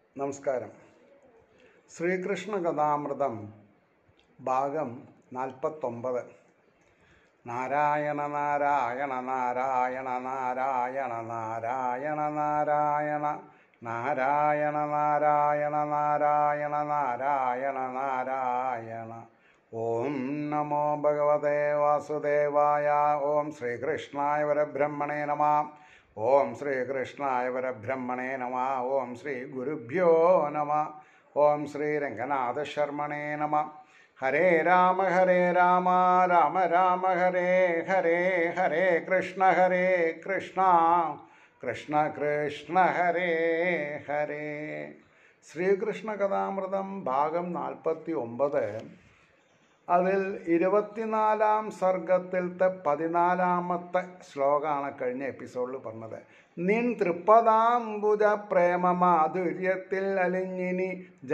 നമസ്കാരം ശ്രീകൃഷ്ണ കഥാമൃതം ഭാഗം നാൽപ്പത്തൊമ്പത് നാരായണ നാരായണ നാരായണ നാരായണ നാരായണ നാരായണ നാരായണ നാരായണ നാരായണ നാരായണ നാരായണ ഓം നമോ ഭഗവതേ വാസുദേവായ ഓം ശ്രീകൃഷ്ണായ പരബ്രഹ്മണേ നമ ഓം ശ്രീകൃഷ്ണായ പരബ്രഹ്മണേ നമ ഓം ശ്രീ ഗുരുഭ്യോ നമ ഓം ശ്രീ രംഗനാഥ ശർമ്മണേ നമ ഹരേ രാമ ഹരേ രാമ രാമ രാമ ഹരേ ഹരേ ഹരേ കൃഷ്ണ ഹരേ കൃഷ്ണ കൃഷ്ണ കൃഷ്ണ ഹരേ ഹരേ ശ്രീകൃഷ്ണ കഥാമൃതം ഭാഗം നാൽപ്പത്തി ഒമ്പത് അതിൽ ഇരുപത്തിനാലാം സർഗത്തിലത്തെ പതിനാലാമത്തെ ശ്ലോകമാണ് കഴിഞ്ഞ എപ്പിസോഡിൽ പറഞ്ഞത് നിൻ തൃപ്പതാംബുജ പ്രേമ മാധുര്യത്തിൽ അലിഞ്ഞിനി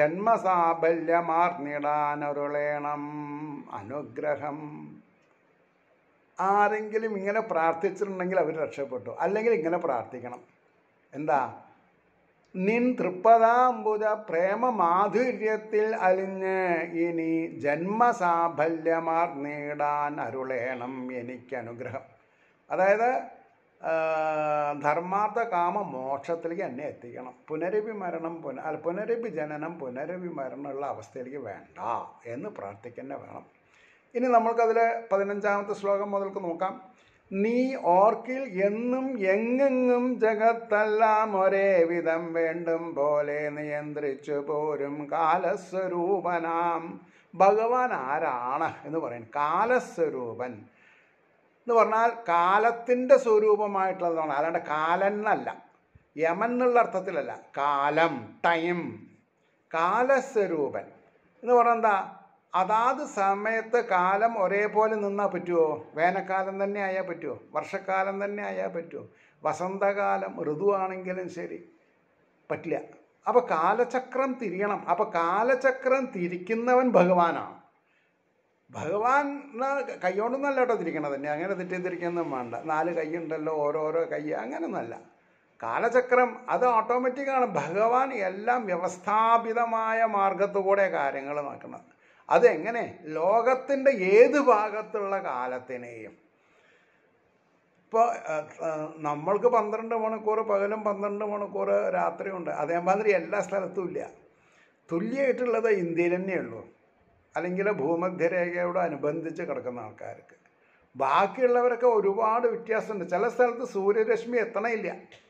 ജന്മസാബല്യമാർന്നിടാനൊരുളേണം അനുഗ്രഹം ആരെങ്കിലും ഇങ്ങനെ പ്രാർത്ഥിച്ചിട്ടുണ്ടെങ്കിൽ അവർ രക്ഷപ്പെട്ടു അല്ലെങ്കിൽ ഇങ്ങനെ പ്രാർത്ഥിക്കണം എന്താ നിൻ തൃപ്പതാംബുജ പ്രേമ മാധുര്യത്തിൽ അലിഞ്ഞ് ഇനി ജന്മസാഫല്യമാർ നേടാൻ അരുളേണം എനിക്ക് അനുഗ്രഹം അതായത് ആ, ധർമാർത്ഥ കാമ മോക്ഷത്തിലേക്ക് എന്നെ എത്തിക്കണം പുനരഭി മരണം പുന അല്ല പുനരഭി ജനനം പുനരഭി മരണമുള്ള അവസ്ഥയിലേക്ക് വേണ്ട എന്ന് പ്രാർത്ഥിക്കന്നെ വേണം ഇനി നമ്മൾക്കതിൽ പതിനഞ്ചാമത്തെ ശ്ലോകം മുതൽക്ക് നോക്കാം നീ ഓർക്കിൽ എന്നും എങ്ങെങ്ങും ജഗത്തെല്ലാം ഒരേ വിധം വേണ്ടും പോലെ നിയന്ത്രിച്ചു പോരും കാലസ്വരൂപനാം ഭഗവാൻ ആരാണ് എന്ന് പറയും കാലസ്വരൂപൻ എന്ന് പറഞ്ഞാൽ കാലത്തിൻ്റെ സ്വരൂപമായിട്ടുള്ളതാണ് അല്ലാണ്ട് കാലൻ എന്നല്ല യമൻ എന്നുള്ള അർത്ഥത്തിലല്ല കാലം ടൈം കാലസ്വരൂപൻ എന്ന് പറഞ്ഞാൽ എന്താ അതാത് സമയത്ത് കാലം ഒരേപോലെ നിന്നാൽ പറ്റുമോ വേനൽക്കാലം തന്നെ ആയാൽ പറ്റുമോ വർഷക്കാലം തന്നെ ആയാൽ പറ്റുമോ വസന്തകാലം ഋതുവാണെങ്കിലും ശരി പറ്റില്ല അപ്പോൾ കാലചക്രം തിരിയണം അപ്പോൾ കാലചക്രം തിരിക്കുന്നവൻ ഭഗവാനാണ് ഭഗവാൻ കൈകൊണ്ടൊന്നല്ല കേട്ടോ തിരിക്കണത് തന്നെ അങ്ങനെ തെറ്റിദ്ധരിക്കൊന്നും വേണ്ട നാല് കൈയുണ്ടല്ലോ ഓരോരോ കൈ അങ്ങനെയൊന്നുമല്ല കാലചക്രം അത് ഓട്ടോമാറ്റിക്കാണ് ഭഗവാൻ എല്ലാം വ്യവസ്ഥാപിതമായ മാർഗത്തുകൂടെ കാര്യങ്ങൾ നോക്കുന്നത് അതെങ്ങനെ ലോകത്തിൻ്റെ ഏത് ഭാഗത്തുള്ള കാലത്തിനെയും ഇപ്പോൾ നമ്മൾക്ക് പന്ത്രണ്ട് മണിക്കൂർ പകലും പന്ത്രണ്ട് മണിക്കൂർ രാത്രിയുണ്ട് അതേമാതിരി എല്ലാ സ്ഥലത്തും ഇല്ല തുല്യമായിട്ടുള്ളത് ഇന്ത്യയിൽ തന്നെയുള്ളൂ അല്ലെങ്കിൽ ഭൂമധ്യരേഖയോട് അനുബന്ധിച്ച് കിടക്കുന്ന ആൾക്കാർക്ക് ബാക്കിയുള്ളവരൊക്കെ ഒരുപാട് വ്യത്യാസമുണ്ട് ചില സ്ഥലത്ത് സൂര്യരശ്മി എത്തണമില്ല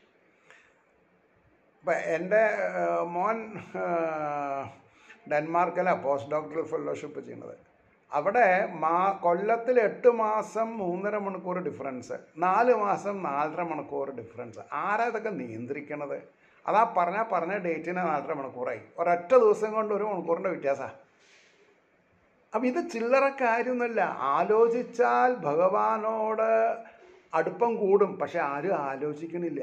ഇപ്പം എൻ്റെ ഏഹ്, മോൻ ഏഹ്, ഡെൻമാർക്കിലാണ് പോസ്റ്റ് ഡോക്ടറൽ ഫെലോഷിപ്പ് ചെയ്യുന്നത് അവിടെ മാ കൊല്ലത്തിൽ എട്ട് മാസം മൂന്നര മണിക്കൂർ ഡിഫറൻസ് നാല് മാസം നാലര മണിക്കൂർ ഡിഫറൻസ് ആരാ ഇതൊക്കെ നിയന്ത്രിക്കണത് അതാ പറഞ്ഞാൽ പറഞ്ഞ ഡേറ്റിന് നാലര മണിക്കൂറായി ഒരൊറ്റ ദിവസം കൊണ്ട് ഒരു മണിക്കൂറിൻ്റെ വ്യത്യാസമാണ് അപ്പം ഇത് ചില്ലറ കാര്യമൊന്നുമില്ല ആലോചിച്ചാൽ ഭഗവാനോട് അടുപ്പം കൂടും പക്ഷെ ആരും ആലോചിക്കണില്ല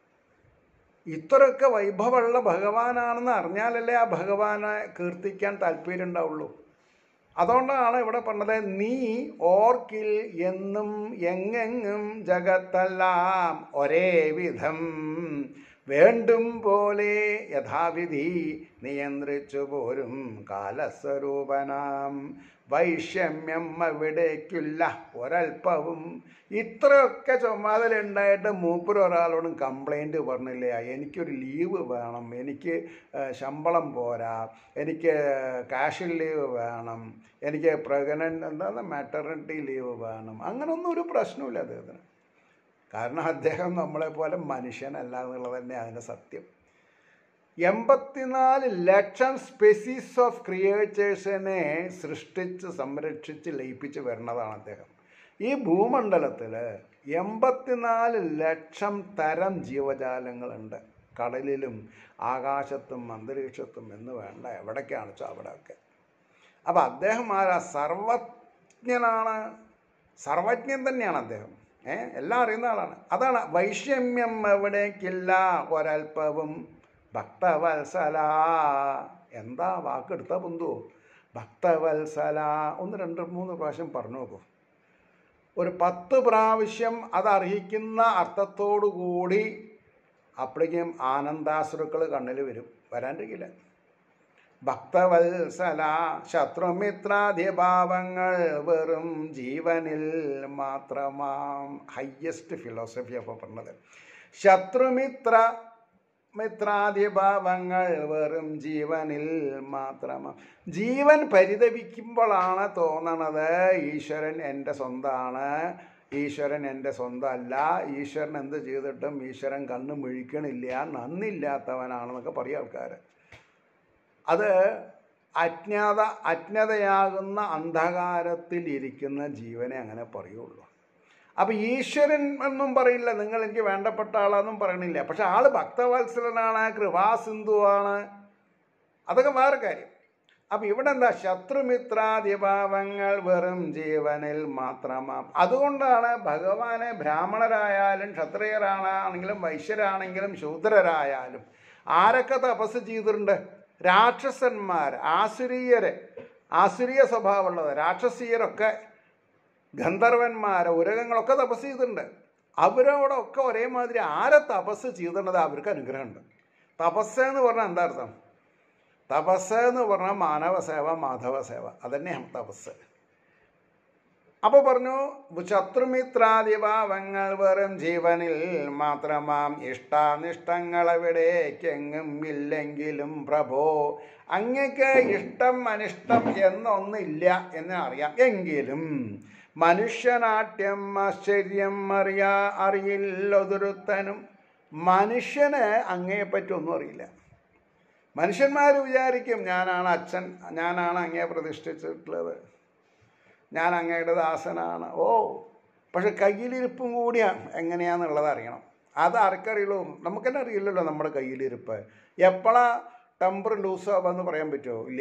ഇത്രയൊക്കെ വൈഭവമുള്ള ഭഗവാനാണെന്ന് അറിഞ്ഞാലല്ലേ ആ ഭഗവാനെ കീർത്തിക്കാൻ താല്പര്യം ഉണ്ടാവുള്ളൂ അതുകൊണ്ടാണ് ഇവിടെ പറഞ്ഞത് നീ ഓർക്കിൽ എന്നും എങ്ങെങ്ങും ജഗത്തെല്ലാം ഒരേ വിധം വേണ്ടും പോലെ യഥാവിധി നിയന്ത്രിച്ചു പോരും കാലസ്വരൂപനാം വൈഷമ്യം അവിടേക്കില്ല ഒരൽപ്പവും ഇത്രയൊക്കെ ചുമതല ഉണ്ടായിട്ട് മൂപ്പര് ഒരാളോടും കംപ്ലൈൻറ്റ് പറഞ്ഞില്ല എനിക്കൊരു ലീവ് വേണം എനിക്ക് ഏഹ്, ശമ്പളം പോരാ എനിക്ക് കാഷ്വൽ ലീവ് വേണം എനിക്ക് പ്രഗ്നൻ്റ് എന്താണ് മാറ്റർണിറ്റി ലീവ് വേണം അങ്ങനൊന്നും ഒരു പ്രശ്നമില്ല അദ്ദേഹത്തിന് കാരണം അദ്ദേഹം നമ്മളെപ്പോലെ മനുഷ്യനല്ല എന്നുള്ളത് തന്നെ അതിൻ്റെ സത്യം എൺപത്തിനാല് ലക്ഷം സ്പെസീസ് ഓഫ് ക്രിയേച്ചേഴ്സിനെ സൃഷ്ടിച്ച് സംരക്ഷിച്ച് ലയിപ്പിച്ച് വരുന്നതാണ് അദ്ദേഹം ഈ ഭൂമണ്ഡലത്തിൽ എൺപത്തിനാല് ലക്ഷം തരം ജീവജാലങ്ങളുണ്ട് കടലിലും ആകാശത്തും അന്തരീക്ഷത്തും എന്ന് വേണ്ട എവിടേക്കാണ് വെച്ചാൽ അവിടെയൊക്കെ അപ്പം അദ്ദേഹം ആരാ സർവജ്ഞനാണ് സർവജ്ഞൻ തന്നെയാണ് അദ്ദേഹം ഏ എല്ലാം അറിയുന്ന ആളാണ് അതാണ് വൈഷമ്യം എവിടേക്കില്ല ഒരൽപ്പവും ഭക്തവത്സല എന്താ വാക്കെടുത്ത ബന്ധു ഭക്തവത്സല ഒന്ന് രണ്ട് മൂന്ന് പ്രാവശ്യം പറഞ്ഞു നോക്കൂ ഒരു പത്ത് പ്രാവശ്യം അത് അർഹിക്കുന്ന അർത്ഥത്തോടു കൂടി അപ്പോഴേക്കും ആനന്ദാശ്രുക്കൾ കണ്ണിൽ വരും വരാണ്ടിരിക്കില്ല ഭക്തവത്സല ശത്രുമിത്രാധിഭാവങ്ങൾ വെറും ജീവനിൽ മാത്രമാം ഹയ്യസ്റ്റ് ഫിലോസഫി അപ്പോൾ പറഞ്ഞത് ശത്രുമിത്ര മിത്രാധിഭാവങ്ങൾ വെറും ജീവനിൽ മാത്രമാ ജീവൻ പരിതപിക്കുമ്പോഴാണ് തോന്നണത് ഈശ്വരൻ എൻ്റെ സ്വന്തമാണ് ഈശ്വരൻ എൻ്റെ സ്വന്തമല്ല ഈശ്വരൻ എന്ത് ചെയ്തിട്ടും ഈശ്വരൻ കണ്ണ് മിഴിക്കണില്ല നന്ദില്ലാത്തവനാണെന്നൊക്കെ പറയും ആൾക്കാർ അത് അജ്ഞാത അജ്ഞതയാകുന്ന അന്ധകാരത്തിൽ ഇരിക്കുന്ന ജീവനെ അങ്ങനെ പറയുള്ളൂ അപ്പം ഈശ്വരൻ എന്നും പറയില്ല നിങ്ങൾ എനിക്ക് വേണ്ടപ്പെട്ട ആളാന്നും പറയണില്ല പക്ഷെ ആള് ഭക്തവത്സലനാണ് കൃപാസിന്ധുവാണ് അതൊക്കെ വേറെ കാര്യം അപ്പം ഇവിടെ എന്താ ശത്രുമിത്രാദിഭാവങ്ങൾ വെറും ജീവനിൽ മാത്രമാം അതുകൊണ്ടാണ് ഭഗവാനെ ബ്രാഹ്മണരായാലും ക്ഷത്രിയരാണെങ്കിലും വൈശ്യരാണെങ്കിലും ശൂദ്രരായാലും ആരൊക്കെ തപസ് ചെയ്തിട്ടുണ്ട് രാക്ഷസന്മാർ ആസുരീയര് ആസുരീയ സ്വഭാവമുള്ളത് രാക്ഷസീയരൊക്കെ ഗന്ധർവന്മാർ ഉരകങ്ങളൊക്കെ തപസ് ചെയ്തിട്ടുണ്ട് അവരോടൊക്കെ ഒരേമാതിരി ആരെ തപസ് ചെയ്തിട്ടുള്ളത് അവർക്ക് അനുഗ്രഹമുണ്ട് തപസ് എന്ന് പറഞ്ഞാൽ എന്താ അർത്ഥം തപസ് എന്ന് പറഞ്ഞാൽ മാനവ സേവ മാധവ സേവ അതന്നെയാണ് തപസ് അപ്പോൾ പറഞ്ഞു ശത്രുമിത്രാദിഭാവങ്ങൾ വെറും ജീവനിൽ മാത്രമാം ഇഷ്ടാനിഷ്ടങ്ങളെവിടേക്കെങ്ങും ഇല്ലെങ്കിലും പ്രഭോ അങ്ങക്ക് ഇഷ്ടം അനിഷ്ടം എന്നൊന്നില്ല എന്ന് അറിയാം എങ്കിലും മനുഷ്യനാട്യം ആശ്ചര്യം അറിയാ അറിയില്ലൊതൊരുത്തനും മനുഷ്യന് അങ്ങയെപ്പറ്റി ഒന്നും അറിയില്ല മനുഷ്യന്മാർ വിചാരിക്കും ഞാനാണ് അച്ഛൻ ഞാനാണ് അങ്ങയെ പ്രതിഷ്ഠിച്ചിട്ടുള്ളത് ഞാൻ അങ്ങയുടെ ദാസനാണ് ഓ പക്ഷെ കയ്യിലിരിപ്പും കൂടിയാണ് എങ്ങനെയാണെന്നുള്ളത് അറിയണം അത് ആർക്കറിയുള്ളൂ നമുക്ക് തന്നെ അറിയില്ലല്ലോ നമ്മുടെ കയ്യിലിരിപ്പ് എപ്പോഴാ ടെമ്പർ ലൂസ് ആവാന്ന് പറയാൻ പറ്റുമോ ഇല്ല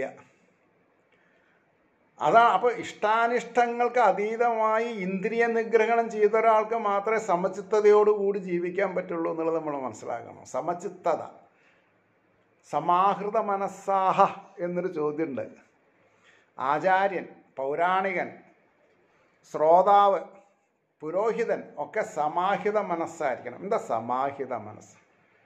അതാണ് അപ്പോൾ ഇഷ്ടാനിഷ്ടങ്ങൾക്ക് അതീതമായി ഇന്ദ്രിയ നിഗ്രഹണം ചെയ്ത ഒരാൾക്ക് മാത്രമേ സമചിത്തതയോടുകൂടി ജീവിക്കാൻ പറ്റുള്ളൂ എന്നുള്ളത് നമ്മൾ മനസ്സിലാക്കണം സമചിത്തത സമാഹൃത മനസ്സാഹ എന്നൊരു ചോദ്യമുണ്ട് ആചാര്യൻ പൗരാണികൻ ശ്രോതാവ് പുരോഹിതൻ ഒക്കെ സമാഹിത മനസ്സായിരിക്കണം എന്താ സമാഹിത മനസ്സ്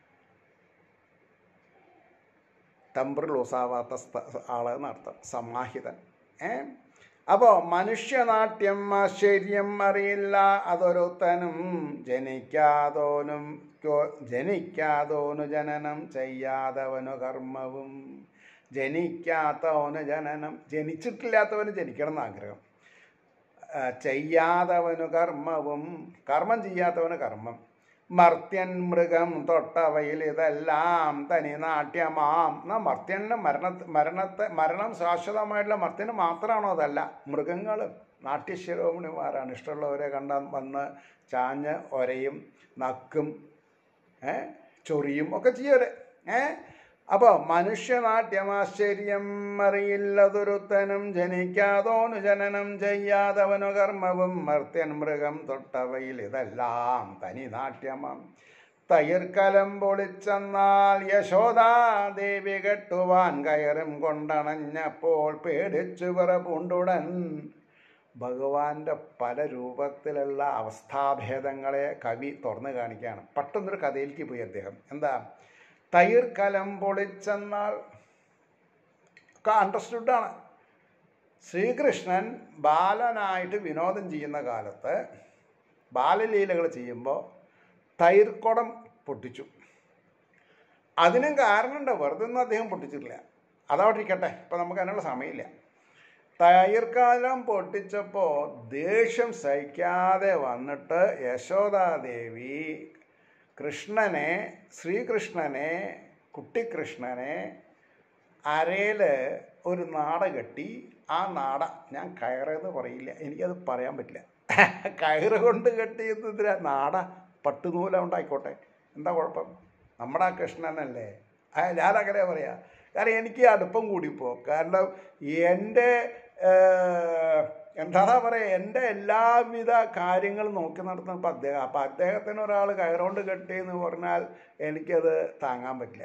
ടെമ്പർ ലൂസാവാത്ത സ്ഥ- ആള് എന്നർത്ഥം സമാഹിതൻ ഏ അപ്പോൾ മനുഷ്യനാട്യം ആശ്ചര്യം അറിയില്ല അതൊരുത്തനും ജനിക്കാതോനും ക്യോ- ജനിക്കാതോനു ജനനം ചെയ്യാതവനു കർമ്മവും ജനിക്കാത്തവന് ജനനം ജനിച്ചിട്ടില്ലാത്തവന് ജനിക്കണം എന്ന് ആഗ്രഹം ആ, ചെയ്യാതവനു കർമ്മവും കർമ്മം ചെയ്യാത്തവന് കർമ്മം മർത്യൻ മൃഗം തൊട്ടവയിൽ ഇതെല്ലാം തനി നാട്യമാം എന്നാ മർത്യന് മരണ മരണത്തെ മരണം ശാശ്വതമായിട്ടുള്ള മർത്യന് മാത്രമാണോ അതല്ല മൃഗങ്ങൾ നാട്യശിരോമണിമാരാണ് ഇഷ്ടമുള്ളവരെ കണ്ട വന്ന് ചാഞ്ഞ് ഒരയും നക്കും ഏ ചൊറിയും ഒക്കെ ചെയ്യവരെ ഏ അപ്പോൾ മനുഷ്യനാട്യമാശ്ചര്യം അറിയില്ലതൊരുത്തനും ജനിക്കാതോനു ജനനം ചെയ്യാതവനു കർമ്മവും മർത്യൻ മൃഗം തൊട്ടവയിൽ ഇതെല്ലാം തനി നാട്യമാം തയിർക്കലം പൊളിച്ചെന്നാൽ യശോദാദേവി കെട്ടുവാൻ കയറും കൊണ്ടണഞ്ഞപ്പോൾ പേടിച്ചു പിറപൂണ്ടുടൻ ഭഗവാന്റെ പല രൂപത്തിലുള്ള അവസ്ഥാഭേദങ്ങളെ കവി തുറന്നു കാണിക്കുകയാണ് പെട്ടെന്നൊരു കഥയിലേക്ക് പോയി അദ്ദേഹം എന്താ തൈർക്കലം പൊളിച്ചെന്നാൽ ഒക്കെ അണ്ടർസ്റ്റുഡാണ് ശ്രീകൃഷ്ണൻ ബാലനായിട്ട് വിനോദം ചെയ്യുന്ന കാലത്ത് ബാലലീലകൾ ചെയ്യുമ്പോൾ തൈർക്കുടം പൊട്ടിച്ചു അതിനും കാരണമുണ്ട് വെറുതെ ഒന്നും അദ്ദേഹം പൊട്ടിച്ചിട്ടില്ല അതവിടെ ഇരിക്കട്ടെ ഇപ്പം നമുക്ക് അതിനുള്ള സമയമില്ല തൈർക്കാലം പൊട്ടിച്ചപ്പോൾ ദേഷ്യം സഹിക്കാതെ വന്നിട്ട് യശോദാദേവി കൃഷ്ണനെ ശ്രീകൃഷ്ണനെ കുട്ടിക്കൃഷ്ണനെ അരയിൽ ഒരു നാട കെട്ടി ആ നാട ഞാൻ കയറെന്ന് പറയില്ല എനിക്കത് പറയാൻ പറ്റില്ല കയറ് കൊണ്ട് കെട്ടിയതിന് നാട പട്ടുനൂല ഉണ്ടായിക്കോട്ടെ എന്താ കുഴപ്പം നമ്മുടെ ആ കൃഷ്ണനല്ലേ ആ ഞാനങ്ങനെ പറയാം കാരണം എനിക്ക് അടുപ്പം കൂടിപ്പോ കാരണം എൻ്റെ ഏഹ്, എന്താ പറയുക എൻ്റെ എല്ലാവിധ കാര്യങ്ങളും നോക്കി നടത്തുന്നപ്പോൾ അദ്ദേഹം അപ്പം അദ്ദേഹത്തിന് ഒരാൾ കയറുകൊണ്ട് കെട്ടി എന്ന് പറഞ്ഞാൽ എനിക്കത് താങ്ങാൻ പറ്റില്ല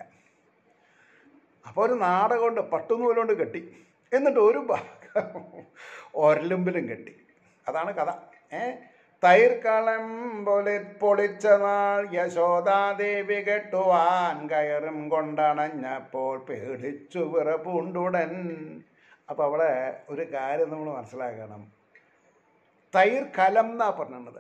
അപ്പോൾ ഒരു നാട കൊണ്ട് പട്ടുനൂലുകൊണ്ട് കെട്ടി എന്നിട്ട് ഒരു ഭാഗം ഒരലുമ്പിലും കെട്ടി അതാണ് കഥ ഏ തൈർക്കളം പൊളി പൊളിച്ച നാൾ യശോദാദേവി കെട്ടുവാൻ കയറും കൊണ്ടണഞ്ഞപ്പോൾ പേടിച്ചു വിറപ്പുണ്ടുടൻ അപ്പോൾ അവിടെ ഒരു കാര്യം നമ്മൾ മനസ്സിലാക്കണം തൈർ കലം എന്നാ പറഞ്ഞത്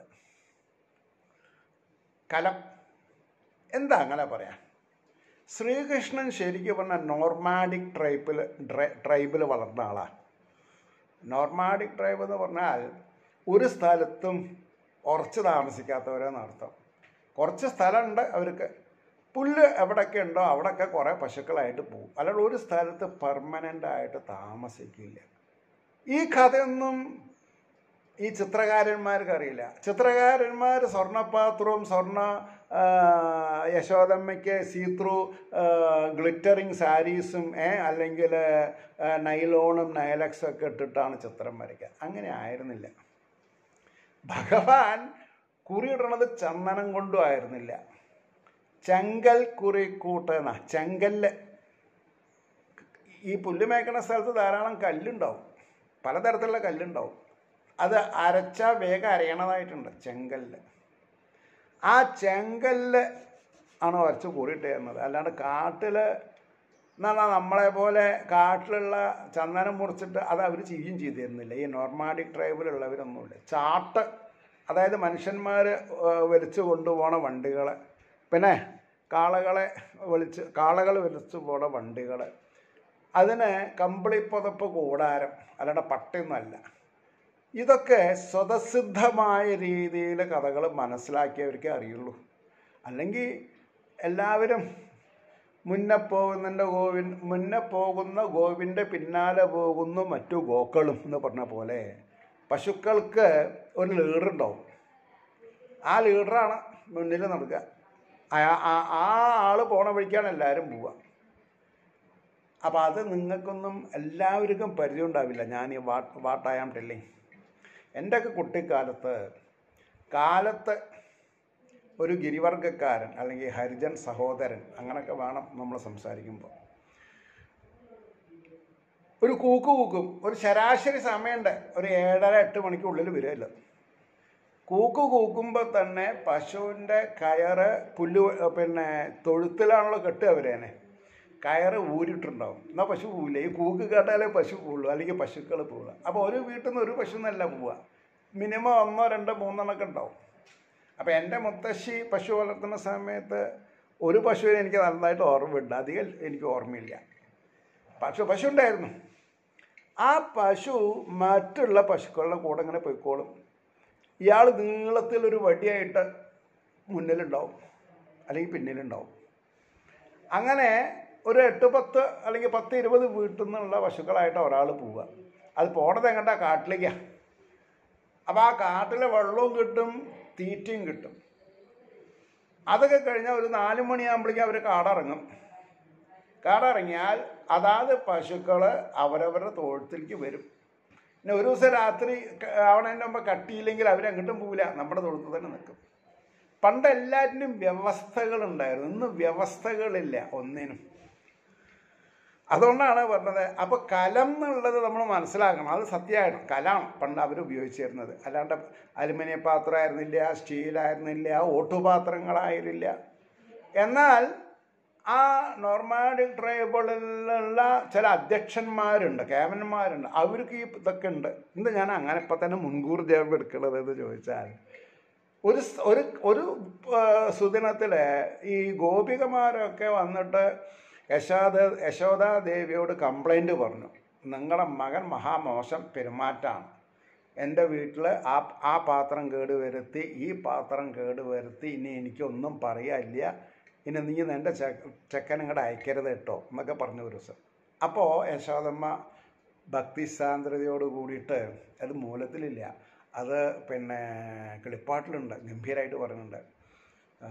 കലം എന്താ അങ്ങനെ പറയാം ശ്രീകൃഷ്ണൻ ശരിക്കും പറഞ്ഞാൽ നോർമാഡിക് ട്രൈബിൽ ട്രൈബിൽ വളർന്ന ആളാണ് നോർമാഡിക് ട്രൈബ് എന്ന് പറഞ്ഞാൽ ഒരു സ്ഥലത്തും ഉറച്ച് താമസിക്കാത്തവരെന്ന് അർത്ഥം കുറച്ച് സ്ഥലമുണ്ട് അവർക്ക് പുല്ല് എവിടെയൊക്കെ ഉണ്ടോ അവിടെയൊക്കെ കുറേ പശുക്കളായിട്ട് പോകും അല്ലാതെ ഒരു സ്ഥലത്ത് പെർമനൻ്റ് ആയിട്ട് താമസിക്കില്ല ഈ കഥയൊന്നും ഈ ചിത്രകാരന്മാർക്ക് അറിയില്ല ചിത്രകാരന്മാർ സ്വർണ്ണപാത്രവും സ്വർണ്ണ ആ, യശോദമ്മയ്ക്ക് സീത്രൂ ഗ്ലിറ്ററിങ് സാരീസും ഏ അല്ലെങ്കിൽ നൈലോണും നൈലക്സും ഒക്കെ ഇട്ടിട്ടാണ് ചിത്രം വരയ്ക്കുക അങ്ങനെ ആയിരുന്നില്ല ഭഗവാൻ കുറിയിടണത് ചന്ദനം കൊണ്ടും ആയിരുന്നില്ല ചെങ്കൽ കുറി കൂട്ടുന്ന ചെങ്കല്ല് ഈ പുല്ല് മേക്കണ സ്ഥലത്ത് ധാരാളം കല്ലുണ്ടാവും പലതരത്തിലുള്ള കല്ലുണ്ടാവും അത് അരച്ച വേഗം അരയണതായിട്ടുണ്ട് ചെങ്കല്ല് ആ ചെങ്കല്ല് ആണ് വരച്ച് കൂറിയിട്ട് തരുന്നത് അല്ലാണ്ട് കാട്ടിൽ എന്നാൽ നമ്മളെ പോലെ കാട്ടിലുള്ള ചന്ദനം മുറിച്ചിട്ട് അത് അവർ ചെയ്യും ചെയ്തു തരുന്നില്ല ഈ നോർമാഡിക് ട്രൈബിലുള്ളവരൊന്നുമില്ല ചാട്ട് അതായത് മനുഷ്യന്മാർ വലിച്ചു കൊണ്ടുപോണ വണ്ടികൾ പിന്നെ കാളകളെ വലിച്ച് കാളകൾ വലിച്ചു പോണ വണ്ടികൾ അതിന് കമ്പിളി പുതപ്പ് കൂടാരം അല്ലാണ്ട് പട്ടയൊന്നുമല്ല ഇതൊക്കെ സ്വതസിദ്ധമായ രീതിയിൽ കഥകൾ മനസ്സിലാക്കിയവർക്കേ അറിയുള്ളൂ അല്ലെങ്കിൽ എല്ലാവരും മുന്നേ പോകുന്നതിൻ്റെ ഗോവിൻ മുന്നേ പോകുന്ന ഗോവിൻ്റെ പിന്നാലെ പോകുന്നു മറ്റു ഗോക്കളും എന്ന് പറഞ്ഞ പോലെ പശുക്കൾക്ക് ഒരു ലീഡർ ഉണ്ടാവും ആ ലീഡറാണ് മുന്നിൽ നടക്കുക ആ- ആ- ആ ആൾ പോണ വഴിക്കാണ് എല്ലാവരും പോവുക അപ്പോൾ അത് നിങ്ങൾക്കൊന്നും എല്ലാവർക്കും പരിചയം ഉണ്ടാവില്ല ഞാൻ ഈ what what I am telling എൻ്റെയൊക്കെ കുട്ടിക്കാലത്ത് കാലത്ത് ഒരു ഗിരിവർഗക്കാരൻ അല്ലെങ്കിൽ ഹരിജൻ സഹോദരൻ അങ്ങനെയൊക്കെ വേണം നമ്മൾ സംസാരിക്കുമ്പോൾ ഒരു കൂക്ക് കൂക്കും ഒരു ശരാശരി സമയമുണ്ട് ഒരു ഏഴര എട്ട് മണിക്കുള്ളിൽ വരുമല്ലോ കൂക്ക് കൂക്കുമ്പോൾ തന്നെ പശുവിൻ്റെ കയറ് പുല്ല് വ- പിന്നെ തൊഴുത്തിലാണല്ലോ കെട്ടുക അവരേനെ കയറ് ഊരിട്ടുണ്ടാവും എന്നാൽ പശു പോവില്ല ഈ കൂക്ക് കേട്ടാലേ പശു പോവുള്ളൂ അല്ലെങ്കിൽ പശുക്കൾ പോവുള്ളൂ അപ്പോൾ ഒരു വീട്ടിൽ നിന്ന് ഒരു പശു എന്നല്ല പോവുക മിനിമം ഒന്നോ രണ്ടോ മൂന്നെണ്ണമൊക്കെ ഉണ്ടാവും അപ്പോൾ എൻ്റെ മുത്തശ്ശി പശു വളർത്തുന്ന സമയത്ത് ഒരു പശുവിനെ എനിക്ക് നന്നായിട്ട് ഓർമ്മയുണ്ട് അധികം എനിക്ക് ഓർമ്മയില്ല പശു പശു ഉണ്ടായിരുന്നു ആ പശു മറ്റുള്ള പശുക്കളുടെ കൂടെ ഇങ്ങനെ പോയിക്കോളും ഇയാൾ നീളത്തിലൊരു വടിയായിട്ട് മുന്നിലുണ്ടാവും അല്ലെങ്കിൽ പിന്നിലുണ്ടാവും അങ്ങനെ ഒരു എട്ട് പത്ത് അല്ലെങ്കിൽ പത്ത് ഇരുപത് വീട്ടിൽ നിന്നുള്ള പശുക്കളായിട്ട് ഒരാൾ പോവുക അത് പോണത് എങ്ങട്ടാ കാട്ടിലേക്കാണ് അപ്പോൾ ആ കാട്ടിലെ വെള്ളവും കിട്ടും തീറ്റയും കിട്ടും അതൊക്കെ കഴിഞ്ഞാൽ ഒരു നാല് മണിയാകുമ്പോഴേക്കും അവർ കാടിറങ്ങും കാടിറങ്ങിയാൽ അതാത് പശുക്കൾ അവരവരുടെ തൊഴുത്തിലേക്ക് വരും പിന്നെ ഒരു ദിവസം രാത്രി ക- ആവണതിൻ്റെ മുമ്പ് കട്ടിയില്ലെങ്കിൽ അവരങ്ങോട്ടും പോവില്ല നമ്മുടെ തൊഴുത്ത് തന്നെ നിൽക്കും പണ്ട് എല്ലാറ്റിനും വ്യവസ്ഥകളുണ്ടായിരുന്നു ഇന്ന് വ്യവസ്ഥകളില്ല ഒന്നിനും അതുകൊണ്ടാണ് പറഞ്ഞത് അപ്പോൾ കലം എന്നുള്ളത് നമ്മൾ മനസ്സിലാക്കണം അത് സത്യമാണ് കലമാണ് പണ്ട് അവർ ഉപയോഗിച്ചിരുന്നത് അല്ലാണ്ട് അലുമിനിയം പാത്രമായിരുന്നില്ല സ്റ്റീലായിരുന്നില്ല ഓട്ടുപാത്രങ്ങളായിരുന്നില്ല എന്നാൽ ആ നോർമാഡിക് ട്രൈബിളിലുള്ള ചില അധ്യക്ഷന്മാരുണ്ട് ക്യാബിനന്മാരുണ്ട് അവർക്ക് ഈ ഇതൊക്കെ ഉണ്ട് എന്താ ഞാൻ അങ്ങനെ ഇപ്പം തന്നെ മുൻകൂർ ജാബ് എടുക്കുന്നത് എന്ന് ചോദിച്ചാൽ ഒരു സ്- ഒരു ഒരു ആ, സുദിനത്തിൽ ഈ ഗോപികമാരൊക്കെ വന്നിട്ട് യശോദ യശോദാ ദേവിയോട് കംപ്ലൈൻറ്റ് പറഞ്ഞു നിങ്ങളുടെ മകൻ മഹാമോശം പെരുമാറ്റമാണ് എൻ്റെ വീട്ടിൽ ആ ആ പാത്രം കേടുവരുത്തി ഈ പാത്രം കേടുവരുത്തി ഇനി എനിക്കൊന്നും പറയാനില്ല ഇനി നീ എൻ്റെ ചെ ചെക്കൻ ഇങ്ങോട്ട് അയക്കരുത് കേട്ടോ എന്നൊക്കെ പറഞ്ഞു ഒരു ദിവസം അപ്പോൾ യശോദമ്മ ഭക്തിസാന്ദ്രതയോട് കൂടിയിട്ട് അത് മൂലത്തിലില്ല അത് പിന്നെ കിളിപ്പാട്ടിലുണ്ട് ഗംഭീരമായിട്ട് പറയുന്നുണ്ട് ആ,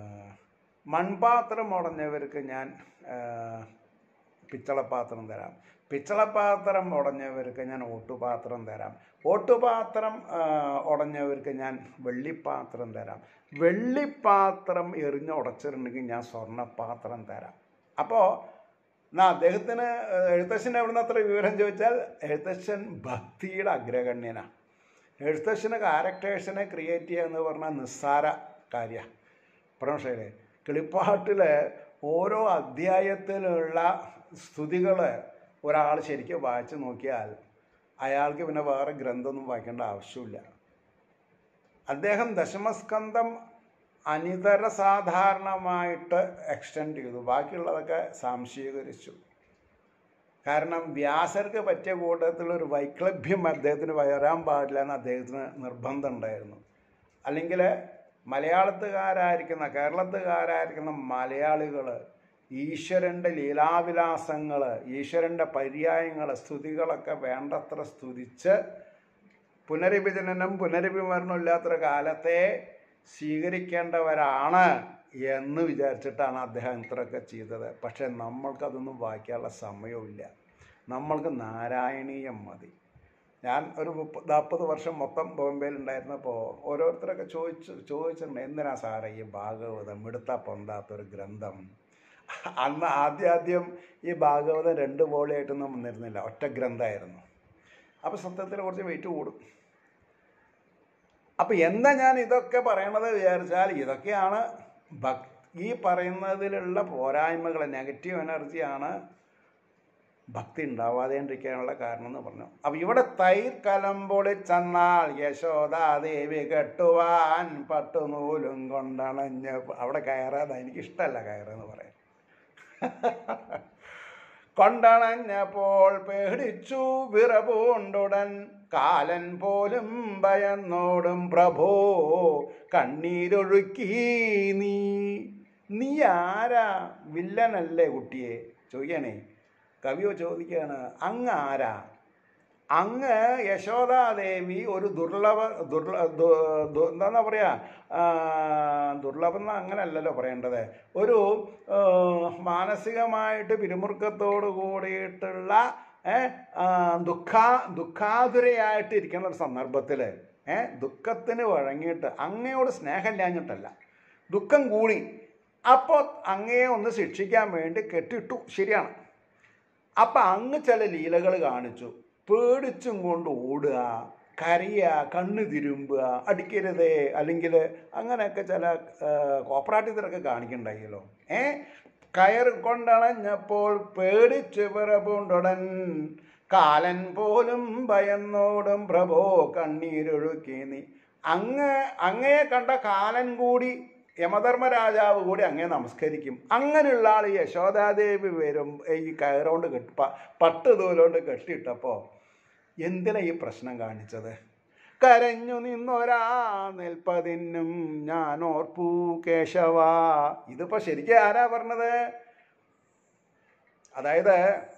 മൺപാത്രം ഉടഞ്ഞവർക്ക് ഞാൻ ആ, പിച്ചളപ്പാത്രം തരാം പിച്ചളപ്പാത്രം ഉടഞ്ഞവർക്ക് ഞാൻ ഓട്ടുപാത്രം തരാം ഓട്ടുപാത്രം ആ, ഉടഞ്ഞവർക്ക് ഞാൻ വെള്ളിപ്പാത്രം തരാം വെള്ളിപ്പാത്രം എറിഞ്ഞ് ഉടച്ചിട്ടുണ്ടെങ്കിൽ ഞാൻ സ്വർണ്ണപ്പാത്രം തരാം അപ്പോൾ എന്നാ അദ്ദേഹത്തിന് എഴുത്തച്ഛൻ എവിടെ നിന്ന് അത്ര വിവരം ചോദിച്ചാൽ എഴുത്തച്ഛൻ ഭക്തിയുടെ അഗ്രഗണ്യനാണ് എഴുത്തച്ഛന് ക്യാരക്ടേഴ്സിനെ ക്രിയേറ്റ് ചെയ്യുക എന്ന് പറഞ്ഞാൽ നിസ്സാര കാര്യമാണ് പ്രമോഷയിലെ കിളിപ്പാട്ടിൽ ഓരോ അധ്യായത്തിലുള്ള സ്തുതികൾ ഒരാൾ ശരിക്കും വായിച്ചു നോക്കിയാൽ അയാൾക്ക് പിന്നെ വേറെ ഗ്രന്ഥമൊന്നും വായിക്കേണ്ട ആവശ്യമില്ല അദ്ദേഹം ദശമസ്കന്ധം അനിതര സാധാരണമായിട്ട് എക്സ്റ്റെൻഡ് ചെയ്തു ബാക്കിയുള്ളതൊക്കെ സംശീകരിച്ചു കാരണം വ്യാസർക്ക് പറ്റിയ കൂട്ടത്തിലൊരു വൈക്ലഭ്യം അദ്ദേഹത്തിന് വരാൻ പാടില്ല എന്ന് അദ്ദേഹത്തിന് നിർബന്ധം ഉണ്ടായിരുന്നു അല്ലെങ്കിൽ മലയാളത്തുകാരായിരിക്കുന്ന കേരളത്തുകാരായിരിക്കുന്ന മലയാളികൾ ഈശ്വരൻ്റെ ലീലാവിലാസങ്ങൾ ഈശ്വരൻ്റെ പര്യായങ്ങൾ സ്തുതികളൊക്കെ വേണ്ടത്ര സ്തുതിച്ച് പുനരഭിജനനം പുനരഭിമരണം ഇല്ലാത്തൊരു കാലത്തെ സ്വീകരിക്കേണ്ടവരാണ് എന്ന് വിചാരിച്ചിട്ടാണ് അദ്ദേഹം ഇത്രയൊക്കെ ചെയ്തത് പക്ഷേ നമ്മൾക്കതൊന്നും വായിക്കാനുള്ള സമയമില്ല നമ്മൾക്ക് നാരായണീയം മതി ഞാൻ ഒരു മുപ്പത് നാൽപ്പത് വർഷം മൊത്തം ബോംബെയിൽ ഉണ്ടായിരുന്നപ്പോൾ ഓരോരുത്തരൊക്കെ ചോദിച്ചു ചോദിച്ചിട്ടുണ്ട് എന്തിനാ സാറേ ഈ ഭാഗവതം എടുത്താ പൊന്താത്തൊരു ഗ്രന്ഥം അന്ന് ആദ്യം ആദ്യം ഈ ഭാഗവതം രണ്ട് വോളിയായിട്ടൊന്നും വന്നിരുന്നില്ല ഒറ്റ ഗ്രന്ഥമായിരുന്നു അപ്പോൾ സത്യത്തിൽ കുറച്ച് വെയിറ്റ് കൂടും അപ്പം എന്താ ഞാൻ ഇതൊക്കെ പറയണത് വിചാരിച്ചാൽ ഇതൊക്കെയാണ് ഭക് ഈ പറയുന്നതിലുള്ള പോരായ്മകൾ നെഗറ്റീവ് എനർജിയാണ് ഭക്തി ഉണ്ടാവാതെണ്ടിരിക്കാനുള്ള കാരണം എന്ന് പറഞ്ഞു അപ്പം ഇവിടെ തൈർ കലമ്പൊളി ചെന്നാൽ യശോദാദേവി കെട്ടുവാൻ പട്ടുനൂലും കൊണ്ടണഞ്ഞ് അവിടെ കയറാതെ എനിക്കിഷ്ടമല്ല കയറെന്ന് പറയാൻ കൊണ്ടണഞ്ഞപ്പോൾ പേടിച്ചു വിറപൂണ്ടുടൻ കാലൻ പോലും ഭയന്നോടും പ്രഭോ കണ്ണീരൊഴുക്കി നീ നീ ആരാ വില്ലനല്ലേ കുട്ടിയെ ചോദിക്കണേ കവിയോ ചോദിക്കുകയാണ് അങ്ങ് ആരാ അങ്ങ് യശോദാദേവി ഒരു ദുർലഭ ദുർല ദു- ദു- എന്താന്നാ പറയുക ദുർലഭം എന്ന് അങ്ങനെയല്ലല്ലോ പറയേണ്ടത് ഒരു ആ, മാനസികമായിട്ട് പിരിമുറുക്കത്തോട് കൂടിയിട്ടുള്ള ഏ, ആ, ദുഃഖാ ദുഃഖാതുരയായിട്ട് ഇരിക്കുന്ന ഒരു സന്ദർഭത്തിൽ ഏ ദുഃഖത്തിന് വഴങ്ങിയിട്ട് അങ്ങയോട് സ്നേഹമില്ലാഞ്ഞിട്ടല്ല ദുഃഖം കൂടി അപ്പോൾ അങ്ങയെ ഒന്ന് ശിക്ഷിക്കാൻ വേണ്ടി കെട്ടിട്ടു ശരിയാണ് അപ്പം അങ്ങ് ചില ലീലകൾ കാണിച്ചു പേടിച്ചും കൊണ്ട് ഓടുക കരയുക കണ്ണ് തിരുമ്പുക അടിക്കരുതേ അല്ലെങ്കിൽ അങ്ങനെയൊക്കെ ചില കോപ്പറേറ്റീവരൊക്കെ കാണിക്കണ്ടായല്ലോ ഏ കയർ കൊണ്ടണഞ്ഞപ്പോൾ പേടിച്ച് പിറപൂണ്ടുടൻ കാലൻ പോലും ഭയന്നോടും പ്രഭോ കണ്ണീരൊഴുക്കി നീ അങ്ങ് അങ്ങയെ കണ്ട കാലൻ കൂടി യമധർമ്മരാജാവ് കൂടി അങ്ങേ നമസ്കരിക്കും അങ്ങനെയുള്ള ആൾ ഈ യശോദാദേവി വരും ഈ കയറുകൊണ്ട് കെട്ടി പ- പട്ട് നൂലുകൊണ്ട് കെട്ടിയിട്ടപ്പോൾ എന്തിനാ ഈ പ്രശ്നം കാണിച്ചത് കരഞ്ഞു നിന്നൊരാ നിൽപ്പതിനും ഞാൻ ഓർപ്പൂ കേശവ ഇതിപ്പോ ശരിക്കും ആരാ പറഞ്ഞത് അതായത്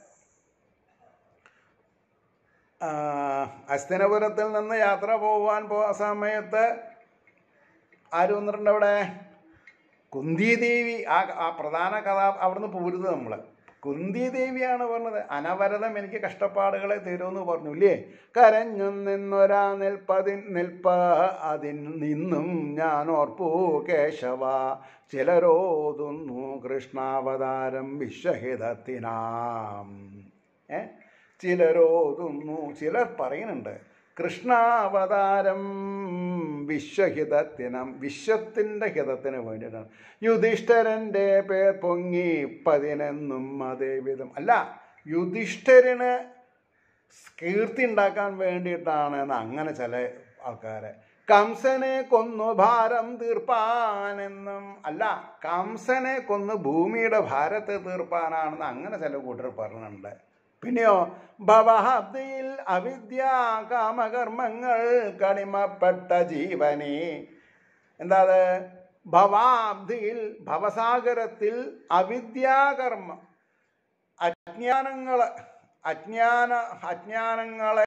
ആ, അസ്തിനപുരത്തിൽ നിന്ന് യാത്ര പോവാൻ പോ സമയത്ത് ആര് വന്നിട്ടുണ്ട് അവിടെ കുന്തിദേവി ആ ആ പ്രധാന കഥ അവിടുന്ന് പോരുത് നമ്മൾ കുന്തിദേവിയാണ് പറഞ്ഞത് അനവരതം എനിക്ക് കഷ്ടപ്പാടുകളെ തരുമെന്ന് പറഞ്ഞു ഇല്ലേ കരഞ്ഞു നിന്നൊരാ നിൽപ്പതി നിൽപ്പ അതിൽ നിന്നും ഞാൻ ഓർപ്പു കേശവ ചിലരോതുന്നു കൃഷ്ണാവതാരം വിശ്വഹിതത്തിനാം ഏ ചിലരോതുന്നു ചിലർ പറയുന്നുണ്ട് കൃഷ്ണാവതാരം വിശ്വഹിതത്തിനം വിശ്വത്തിൻ്റെ ഹിതത്തിന് വേണ്ടിയിട്ടാണ് യുധിഷ്ഠരൻ്റെ പേർ പൊങ്ങി പതിനെന്നും അതേ വിധം അല്ല യുധിഷ്ഠരന് കീർത്തി ഉണ്ടാക്കാൻ വേണ്ടിയിട്ടാണ് എന്ന് അങ്ങനെ ചില ആൾക്കാരെ കംസനെ കൊന്നു ഭാരം തീർപ്പാനെന്നും അല്ല കംസനെ കൊന്ന് ഭൂമിയുടെ ഭാരത്തെ തീർപ്പാനാണെന്ന് അങ്ങനെ ചില കൂട്ടർ പറഞ്ഞിട്ടുണ്ട് പിന്നെയോ ഭവഹബ്ദിയിൽ അവിദ്യ കാമകർമ്മങ്ങൾ കടിമപ്പെട്ട ജീവനെ എന്താ അത് ഭവാബ്ദിയിൽ ഭവസാഗരത്തിൽ അവിദ്യാകർമ്മം അജ്ഞാനങ്ങൾ അജ്ഞാന അജ്ഞാനങ്ങളെ